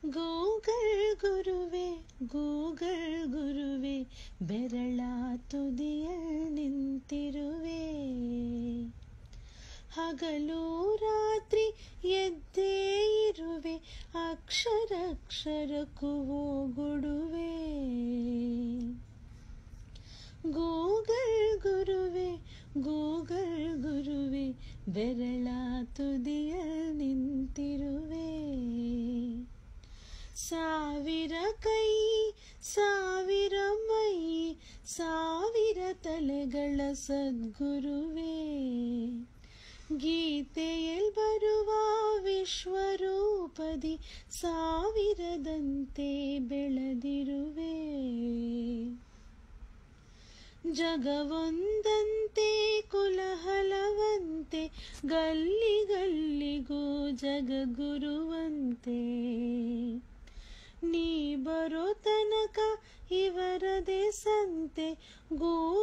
Google ಗುರುವೆ Google ಗುರುವೆ ಬೆರಳ ತುದಿಯಲ್ ನಿಂತಿರುವೆ ಹಗಲು ರಾತ್ರಿ ಎದ್ದೇ ಇರುವೆ ಅಕ್ಷರಕ್ಷರಕ್ಕೂ ಓಗುಡುವೆ ಗೂಗಲ್ ಗುರುವೆ ಗೂಗಲ್ ಗುರುವೆ ಬೆರಳ ತುದಿಯಲ್ ನಿಂತಿರುವೆ ಸಾವಿರ ಕೈ ಸಾವಿರ ಮೈ ಸಾವಿರ ತಲೆಗಳ ಸದ್ಗುರುವೇ ಗೀತೆಯಲ್ ಬರುವ ವಿಶ್ವರೂಪದಿ ಸಾವಿರದಂತೆ ಬೆಳೆದಿರುವೆ ಜಗವೊಂದಂತೆ ಕುಲಹಲವಂತೆ ಗಲ್ಲಿ ಗಲ್ಲಿಗೂ ಜಗಗುರುವಂತೆ ನೀ ಬರೋ ತನಕ ಇವರದೇ ಸಂತೆ ಗೋ